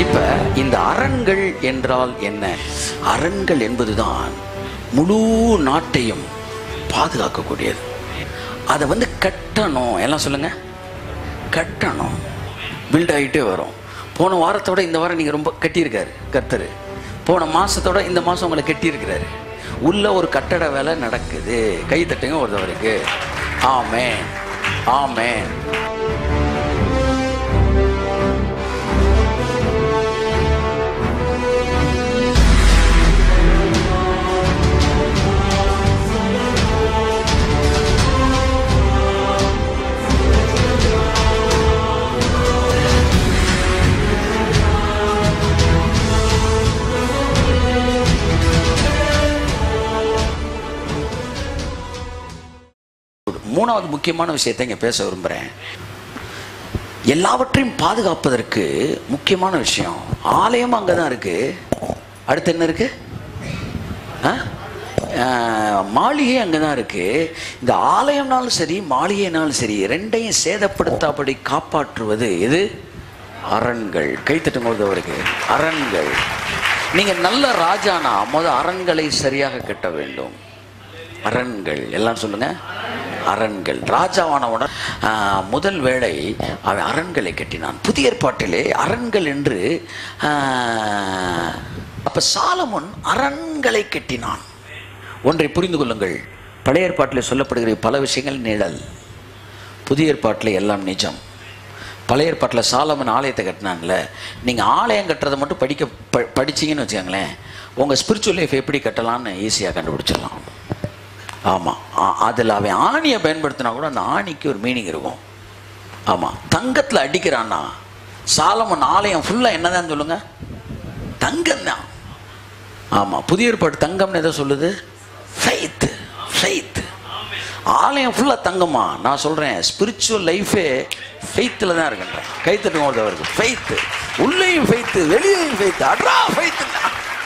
இப்ப இந்த அரண்கள் என்றால் என்ன அரண்கள் என்பதுதான் முழு நாட்டையும் பாதுகாக்கக்கூடியது அதை வந்து கட்டணும் எல்லாம் சொல்லுங்க கட்டணும் பில்ட் ஆகிட்டே வரும் போன வாரத்தோட இந்த வாரம் நீங்கள் ரொம்ப கட்டியிருக்காரு கர்த்தர் போன மாசத்தோட இந்த மாதம் உங்களை கட்டியிருக்கிறாரு உள்ள ஒரு கட்டட வேலை நடக்குது கை தட்டுங்க ஒருத்தவருக்கு ஆமென் ஆமென் மூணாவது முக்கியமான விஷயத்தை இங்கே பேச விரும்புகிறேன் எல்லாவற்றையும் பாதுகாப்பதற்கு முக்கியமான விஷயம் ஆலயம் அங்கே தான் இருக்கு அடுத்து என்ன இருக்கு ஆ? ஆ, மாளிகை அங்கே தான் இருக்கு இந்த ஆலயம்னாலும் சரி மாளிகைனாலும் சரி ரெண்டையும் சேதப்படுத்தாபடி காப்பாற்றுவது எது அரண்கள் கைத்தட்டும் போது அவருக்கு அரண்கள் நீங்க நல்ல ராஜானா முத அரண்களை சரியாக கட்ட வேண்டும் அரண்கள் எல்லாம் சொல்லுங்க அரண்கள் ராஜாவானவுடன் ஆஹ், முதல் வேளை அவன் அரண்களை கட்டினான் புதிய ஏற்பாட்டிலே அரண்கள் என்று ஆஹ், அப்ப சாலமோன் அரண்களை கட்டினான் ஒன்றை புரிந்து கொள்ளுங்கள் பழைய ஏற்பாட்டில் சொல்லப்படுகிற பல விஷயங்கள் நிழல் புதிய ஏற்பாட்டில் எல்லாம் நிஜம் பழைய ஏற்பாட்டில் சாலமன் ஆலயத்தை கட்டினான்ல நீங்கள் ஆலயம் கட்டுறதை மட்டும் படிக்க ப படிச்சீங்கன்னு வச்சுக்கோங்களேன் உங்கள் ஸ்பிரிச்சுவல் லைஃப் எப்படி கட்டலாம்னு ஈஸியாக கண்டுபிடிச்சிடலாம் ஆமாம் அதில் அவன் ஆணியை பயன்படுத்தினா கூட அந்த ஆணிக்கு ஒரு மீனிங் இருக்கும் ஆமாம் தங்கத்தில் அடிக்கிறான்னா சாலமன் ஆலயம் ஃபுல்லாக என்னதான் சொல்லுங்க தங்கம் தான் ஆமாம் புதிய ஏற்பாடு தங்கம்னு எதை சொல்லுது ஃபெய்த் ஃபெய்த் ஆலயம் ஃபுல்லாக தங்கம்மா நான் சொல்கிறேன் ஸ்பிரிச்சுவல் லைஃபே ஃபெய்த்தில் தான் இருக்குன்றேன் கைத்தட்டும் ஒருத்தவருக்கு ஃபெய்த்து உள்ளேயும் ஃபெய்த்து வெளியேயும் ஃபெய்த்து அட்ரா ஃபெய்த்துன்னா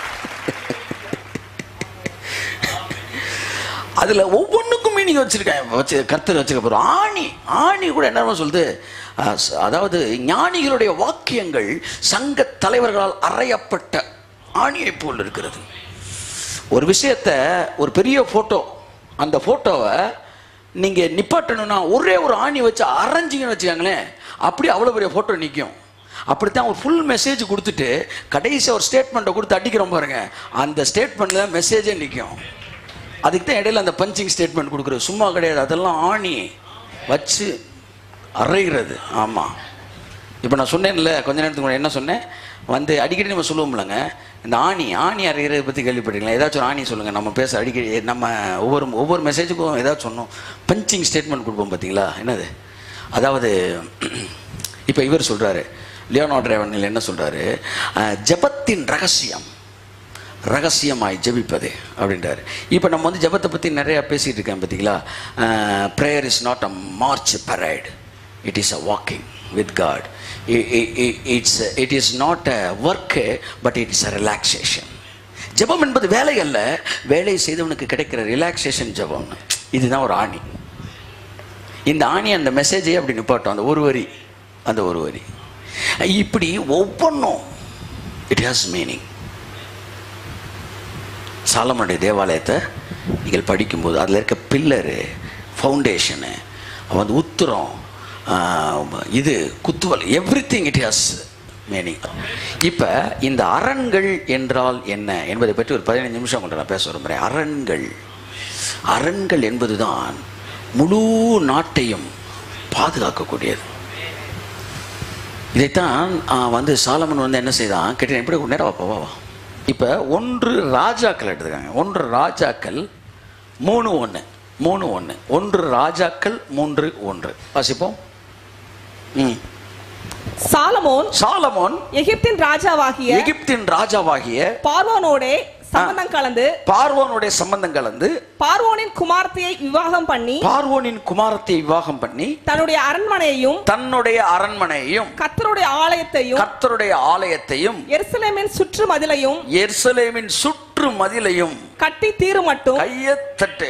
அதில் ஒவ்வொன்றுக்கும் மீனிங் வச்சிருக்கேன் வச்சு கர்த்தர் வச்சுக்க போகிறோம் ஆணி ஆணி கூட என்ன சொல்லுது அஹ், ச- அதாவது ஞானிகளுடைய வாக்கியங்கள் சங்க தலைவர்களால் அறையப்பட்ட ஆணியை போல் இருக்கிறது ஒரு விஷயத்த ஒரு பெரிய ஃபோட்டோ அந்த ஃபோட்டோவை நீங்கள் நிப்பாட்டணும்னா ஒரே ஒரு ஆணி வச்சு அரைஞ்சிங்கன்னு வச்சுக்கோங்களேன் அப்படி அவ்வளோ பெரிய ஃபோட்டோ நிற்கும் அப்படித்தான் ஒரு ஃபுல் மெசேஜ் கொடுத்துட்டு கடைசி ஒரு ஸ்டேட்மெண்ட்டை கொடுத்து அடிக்கிறோம் பாருங்க அந்த ஸ்டேட்மெண்ட்டில் மெசேஜே நிற்கும் அதுக்கு தான் இடையில அந்த பஞ்சிங் ஸ்டேட்மெண்ட் கொடுக்குறது சும்மா கிடையாது அதெல்லாம் ஆணி வச்சு அரைகிறது ஆமாம் இப்போ நான் சொன்னேன்ல கொஞ்ச நேரத்துக்கு முன்னாடி என்ன சொன்னேன் வந்து அடிக்கடி நம்ம சொல்லுவோம்லங்க இந்த ஆணி ஆணி அரைகிறத பற்றி கேள்விப்பட்டீங்களா ஏதாச்சும் ஒரு ஆணி சொல்லுங்கள் நம்ம பேச அடிக்கடி நம்ம ஒவ்வொரு ஒவ்வொரு மெசேஜுக்கும் ஏதாச்சும் சொன்னோம் பஞ்சிங் ஸ்டேட்மெண்ட் கொடுப்போம் பார்த்தீங்களா என்னது அதாவது இப்போ இவர் சொல்கிறாரு லியோனோ டிரைவனில் என்ன சொல்கிறாரு ஜபத்தின் ரகசியம் ரகசியமாய் ஜெபிப்பது அப்படின்றாரு இப்போ நம்ம வந்து ஜெபத்தை பற்றி நிறையா பேசிகிட்டு இருக்கேன் பார்த்தீங்களா prayer is not a march parade it is a walking with God it's it is not a work but it is a relaxation ஜெபம் என்பது வேலை அல்ல வேலை செய்தவனுக்கு கிடைக்கிற ரிலாக்ஸேஷன் ஜெபம் இதுதான் ஒரு ஆணி இந்த ஆணி அந்த மெசேஜே அப்படி நிப்பாட்டும் அந்த ஒரு வரி அந்த ஒரு வரி இப்படி ஒவ்வொன்றும் இட் ஹாஸ் மீனிங் சாலமனுடைய தேவாலயத்தை நீங்கள் படிக்கும்போது அதில் இருக்க பில்லரு ஃபவுண்டேஷனு வந்து உத்திரம் ஆஹ், இது குத்துவல் everything it has meaning இப்போ இந்த அரண்கள் என்றால் என்ன என்பதை பற்றி ஒரு பதினைஞ்சு நிமிஷம் கொண்டு நான் பேச விரும்புகிறேன் அரண்கள் அரண்கள் என்பதுதான் முழு நாட்டையும் பாதுகாக்கக்கூடியது இதைத்தான் ஆ, வந்து சாலமன் வந்து என்ன செய்தான் கேட்டேன் எப்படி நேரம் வாப்பா வா வா இப்போ ஒன்று ராஜாக்கள் எடுத்துக்காங்க ஒன்று ராஜாக்கள் மூணு ஒன்று மூணு ஒன்று ஒன்று ராஜாக்கள் மூன்று ஒன்று வாசிப்போம் ம் சாலமோன் சாலமோன் எகிப்தின் ராஜாவாகிய எகிப்தின் ராஜாவாகிய பார்வோனோடே சம்பந்தம் கலந்து பார்வோனுடைய சம்பந்தம் கலந்து பார்வோனின் குமாரத்தியை விவாகம் பண்ணி பார்வோனின் குமாரத்தை விவாகம் பண்ணி தன்னுடைய அரண்மனையையும் தன்னுடைய அரண்மனையையும் கர்த்தருடைய ஆலயத்தையும் கர்த்தருடைய ஆலயத்தையும் எருசலேமின் சுற்று மதிலையும் எருசலேமின் சுற்று மதிலையும் கட்டி தீரு மட்டும் கையத்தட்டு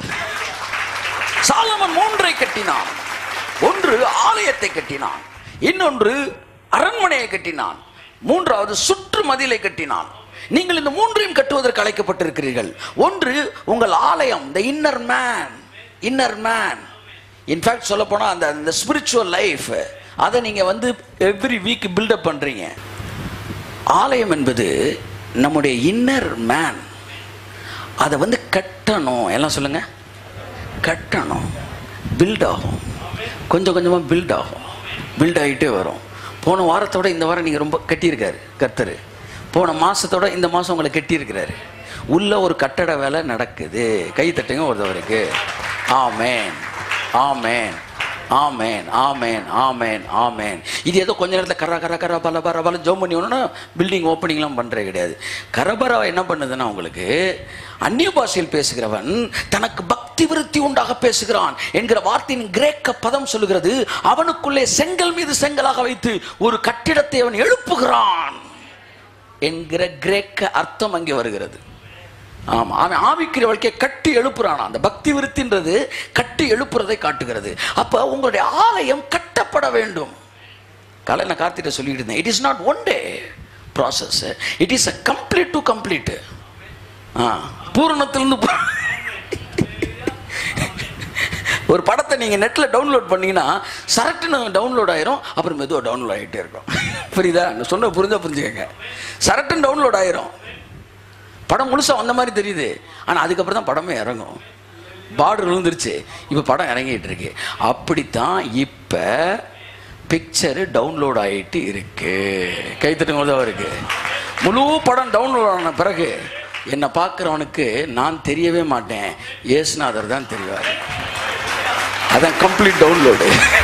சாலமன் மூன்றை கட்டினான் ஒன்று ஆலயத்தை கட்டினான் இன்னொன்று அரண்மனையை கட்டினான் மூன்றாவது சுற்று மதிலை கட்டினான் நீங்கள் இந்த மூன்றையும் கட்டுவதற்கு அழைக்கப்பட்டிருக்கிறீர்கள் ஒன்று உங்கள் ஆலயம் the inner man inner man in fact சொல்ல போனால் அந்த அந்த ஸ்பிரிச்சுவல் லைஃப் அதை நீங்கள் வந்து எவ்ரி வீக் பில்டப் பண்ணுறீங்க ஆலயம் என்பது நம்முடைய இன்னர் மேன் அதை வந்து கட்டணும் எல்லாம் சொல்லுங்க கட்டணும் பில்ட் ஆகும் கொஞ்சம் கொஞ்சமாக பில்ட் ஆகும் பில்ட் ஆகிட்டே வரும் போன வாரத்தோட இந்த வாரம் நீங்கள் ரொம்ப கட்டியிருக்காரு கர்த்தர் போன மாதத்தோட இந்த மாதம் உங்களை கட்டியிருக்கிறாரு உள்ள ஒரு கட்டட வேலை நடக்குது கை தட்டுங்க ஒருத்தவருக்கு ஆமேன் ஆமேன் ஆமேன் ஆமேன் ஆமேன் ஆமேன் இது ஏதோ கொஞ்ச நேரத்தில் கர கர கர பல பல பல ஜோம் பண்ணி ஒன்றுனா பில்டிங் ஓப்பனிங்லாம் பண்ணுறது கிடையாது கரபரா என்ன பண்ணுதுன்னா உங்களுக்கு அந்நிய பாஷையில் பேசுகிறவன் தனக்கு பக்தி விருத்தி உண்டாக பேசுகிறான் என்கிற வார்த்தையின் கிரேக்க பதம் சொல்லுகிறது அவனுக்குள்ளே செங்கல் மீது செங்கலாக வைத்து ஒரு கட்டிடத்தை அவன் எழுப்புகிறான் என்கிற கிரேக்க அர்த்தம் அங்கே வருகிறது ஆமா அவன் ஆவிக்கிற வாழ்க்கையை கட்டி எழுப்புறானா அந்த பக்தி விருத்தின்றது கட்டி எழுப்புறதை காட்டுகிறது அப்ப உங்களுடைய ஆலயம் கட்டப்பட வேண்டும் காலையில் நான் கார்த்திட்ட சொல்லிட்டு இருந்தேன் it is not one day process it is a complete to complete ஆ பூரணத்திலிருந்து பூ- ஒரு படத்தை நீங்கள் நெட்டில் டவுன்லோட் பண்ணீங்கன்னா சரட்டுன்னு டவுன்லோட் ஆயிரும் அப்புறம் மெதுவாக டவுன்லோட் ஆகிட்டே இருக்கும் புரியுதா நான் சொன்ன புரிஞ்சா புரிஞ்சுக்கங்க சரட்டுன்னு டவுன்லோட் ஆயிரும் படம் முழுசா வந்த மாதிரி தெரியுது ஆனால் அதுக்கப்புறம் தான் படமே இறங்கும் பார்டர் விழுந்துருச்சு இப்போ படம் இறங்கிட்டு இருக்கு அப்படித்தான் இப்போ பிக்சரு டவுன்லோட் ஆகிட்டு இருக்கு கைத்தட்டுங்க தான் இருக்கு முழு படம் டவுன்லோட் ஆன பிறகு என்னை பார்க்குறவனுக்கு நான் தெரியவே மாட்டேன் ஏசுநாதர் தான் தெரிவார் அதான் கம்ப்ளீட் டவுன்லோடு